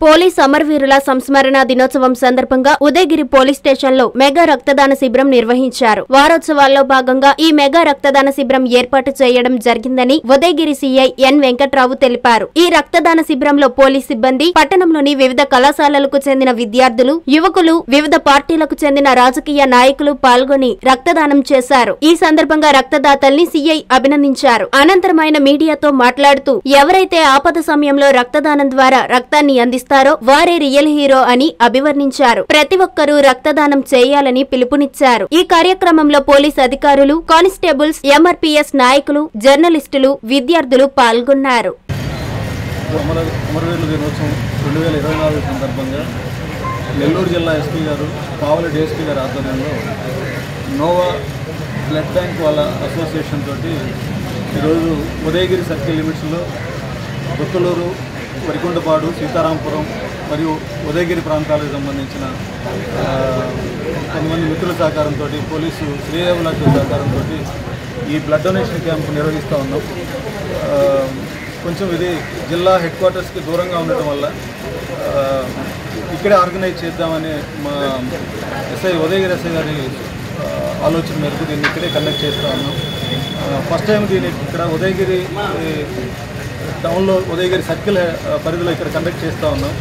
police అమరవీరుల సంస్మరణ దినోత్సవం సందర్భంగా ఉదయగిరి పోలీస్ స్టేషన్లో మెగా రక్తదాన శిబిరం నిర్వహించారు వారోత్సవాల్లో భాగంగా ఈ మెగా రక్తదాన శిబిరం ఏర్పాటు చేయడం జరిగిందని ఉదయగిరి సీఐ ఎన్ వెంకట్రావు తెలిపారు ఈ రక్తదాన శిబిరంలో పోలీస్ సిబ్బంది పట్టణంలోని వివిధ కళాశాలలకు చెందిన విద్యార్థులు యువకులు వివిధ పార్టీలకు చెందిన రాజకీయ నాయకులు పాల్గొని రక్తదానం చేశారు ఈ సందర్భంగా రక్తదాతల్ని సీఐ అభినందించారు అనంతరం ఆయన మీడియాతో మాట్లాడుతూ ఎవరైతే ఆపద సమయంలో రక్తదానం ద్వారా రక్తాన్ని అందిస్తారో వారే రియల్ హీరో అని అభివర్ణించారు ప్రతి ఒక్కరూ రక్తదానం చేయాలని పిలుపునిచ్చారు ఈ కార్యక్రమంలో పోలీస్ అధికారులు కానిస్టేబుల్స్ ఎంఆర్పీఎస్ నాయకులు జర్నలిస్టులు విద్యార్థులు పాల్గొన్నారు అమర అమరవీరుల దినోత్సవం రెండు వేల ఇరవై నాలుగు సందర్భంగా నెల్లూరు జిల్లా ఎస్పీ గారు పావలి డిఎస్పీ గారి ఆధ్వర్యంలో నోవా బ్లడ్ బ్యాంక్ వాళ్ళ అసోసియేషన్ తోటి ఈరోజు ఉదయగిరి సర్కిల్ లిమిట్స్లో బొక్కలూరు వరికొండపాడు సీతారాంపురం మరియు ఉదయగిరి ప్రాంతాలకు సంబంధించిన ఆ, కొంతమంది మిత్రుల సహకారంతో పోలీసు శ్రేయవులకు సహకారంతో ఈ బ్లడ్ డొనేషన్ క్యాంప్ నిర్వహిస్తూ ఉన్నాం ఆ, కొంచెం ఇది జిల్లా హెడ్ క్వార్టర్స్కి దూరంగా ఉండటం వల్ల ఆ, ఇక్కడే ఆర్గనైజ్ చేద్దామని మా ఎస్ఐ ఉదయగిరి ఎస్ఐ గారి ఆ, ఆలోచన మేరకు దీన్ని ఇక్కడే కండక్ట్ చేస్తూ ఉన్నాం ఫస్ట్ టైం దీన్ని ఇక్కడ ఉదయగిరి ఈ, టౌన్లో ఉదయగిరి సర్కిల్ ఆ, పరిధిలో ఇక్కడ కండక్ట్ చేస్తూ ఉన్నాం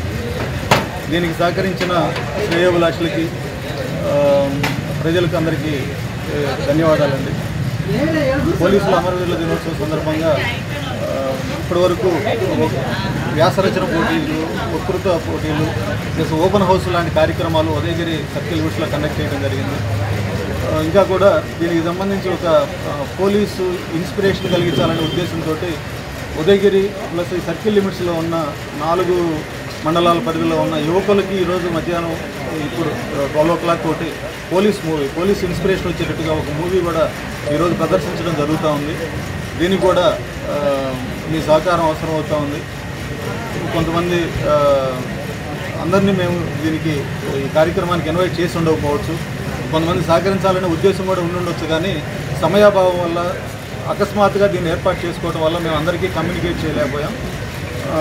దీనికి సహకరించిన శ్రేయోభిలాషులకి ఆ, ప్రజలకు అందరికీ ఏ, ధన్యవాదాలండి పోలీసుల అమరవీరుల దినోత్సవం సందర్భంగా ఆ, ఇప్పటివరకు వ్యాసరచన పోటీలు వక్తృత్వ పోటీలు ప్లస్ ఓపెన్ హౌస్ లాంటి కార్యక్రమాలు ఉదయగిరి సర్కిల్ యూట్స్లో కండక్ట్ చేయడం జరిగింది ఆ, ఇంకా కూడా దీనికి సంబంధించి ఒక ఆ, పోలీసు ఇన్స్పిరేషన్ కలిగించాలనే ఉద్దేశంతో ఉదయగిరి ప్లస్ ఈ సర్కిల్ లిమిట్స్లో ఉన్న నాలుగు మండలాల పరిధిలో ఉన్న యువకులకి ఈరోజు మధ్యాహ్నం ఇప్పుడు ట్వెల్వ్ ఓ క్లాక్ తోటి పోలీస్ మూవీ పోలీస్ ఇన్స్పిరేషన్ వచ్చేటట్టుగా ఒక మూవీ కూడా ఈరోజు ప్రదర్శించడం జరుగుతూ ఉంది దీనికి కూడా ఆ, మీ సహకారం అవసరం అవుతూ ఉంది కొంతమంది ఆ, అందరినీ మేము దీనికి ఈ కార్యక్రమానికి ఇన్వైట్ చేసి ఉండకపోవచ్చు కొంతమంది సహకరించాలనే ఉద్దేశం కూడా ఉండి ఉండొచ్చు కానీ సమయాభావం వల్ల అకస్మాత్తుగా దీన్ని ఏర్పాటు చేసుకోవడం వల్ల మేము అందరికీ కమ్యూనికేట్ చేయలేకపోయాం ఆ,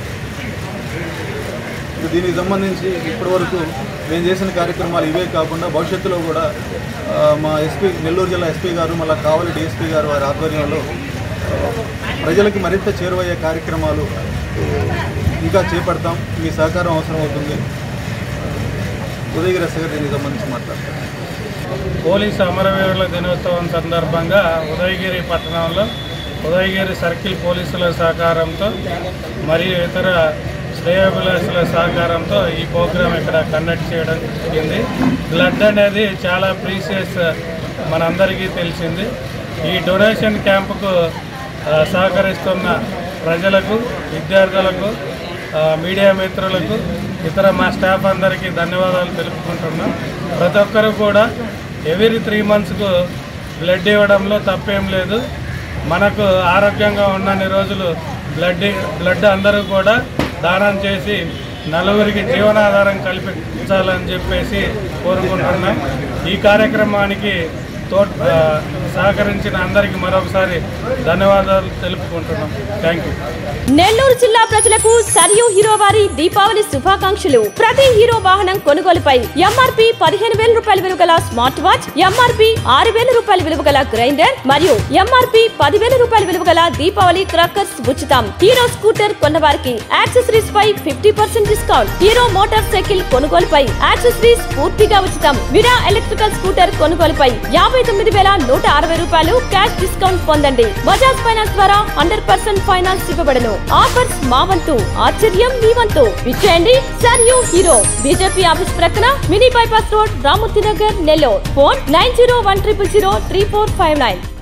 ఇక దీనికి సంబంధించి ఇప్పటివరకు మేము చేసిన కార్యక్రమాలు ఇవే కాకుండా భవిష్యత్తులో కూడా ఆ, మా ఎస్పీ నెల్లూరు జిల్లా ఎస్పీ గారు మళ్ళీ కావలి డిఎస్పీ గారు వారి ఆధ్వర్యంలో ఆ, ప్రజలకి మరింత చేరువయ్యే కార్యక్రమాలు ఇంకా చేపడతాం మీ సహకారం అవసరం అవుతుంది ఉదయగిరి ఎస్ గారు దీనికి సంబంధించి మాట్లాడతాం పోలీసు అమరవీరుల దినోత్సవం సందర్భంగా ఉదయగిరి పట్టణంలో ఉదయగిరి సర్కిల్ పోలీసుల సహకారంతో మరియు ఇతర శ్రేయోభిలాషుల సహకారంతో ఈ ప్రోగ్రాం ఇక్కడ కండక్ట్ చేయడం జరిగింది బ్లడ్ అనేది చాలా ప్రీసియస్ మనందరికీ తెలిసింది ఈ డొనేషన్ క్యాంపుకు ఆ, సహకరిస్తున్న ప్రజలకు విద్యార్థులకు ఆ, మీడియా మిత్రులకు ఇతర మా స్టాఫ్ అందరికీ ధన్యవాదాలు తెలుపుకుంటున్నాం ప్రతి ఒక్కరు కూడా ఎవ్రీ త్రీ మంత్స్కు బ్లడ్ ఇవ్వడంలో తప్పేం లేదు మనకు ఆరోగ్యంగా ఉన్నన్ని రోజులు బ్లడ్ బ్లడ్ అందరూ కూడా దానం చేసి నలుగురికి జీవనాధారం కల్పించాలని చెప్పేసి కోరుకుంటున్నాం ఈ కార్యక్రమానికి తో ఆ, సహకరించిన అందరికీ మరొకసారి ధన్యవాదాలు తెలుపుకుంటున్నాం థ్యాంక్ యూ నెల్లూరు జిల్లా ప్రజలకు సరియు హీరో వారి దీపావళి శుభాకాంక్షలు ప్రతి హీరో వాహనం కొనుగోలుపై ఎంఆర్పి పదిహేను వేల రూపాయల విలువ గల స్మార్ట్ వాచ్ ఎంఆర్పి ఆరు వేల రూపాయల విలువ గల గ్రైండర్ మరియు ఎంఆర్పి పదివేల రూపాయల విలువ గల దీపావళి క్రాకర్స్ ఉచితం హీరో స్కూటర్ కొన్నవారికి యాక్సెసరీస్ పై fifty percent discount Hero motorcycle కొనుగోలుపై యాక్సెసరీస్ పూర్తిగా ఉచితం విరా ఎలక్ట్రికల్ స్కూటర్ కొనుగోలుపై యాభై తొమ్మిది వేల నూట అరవై రూపాయలు క్యాష్ డిస్కౌంట్ పొందండి బజాజ్ ఫైనాన్స్ ద్వారా హండ్రెడ్ పర్సెంట్ ఫైనాన్స్ ఇవ్వబడను ఆఫర్స్ మా వంతు ఆశ్చర్యం మీ వంతు విచ్చేయండి Sarayu Hero BJP office ప్రక్కన mini bypass road Ramurthy Nagar Nellore phone nine zero one triple zero three four five nine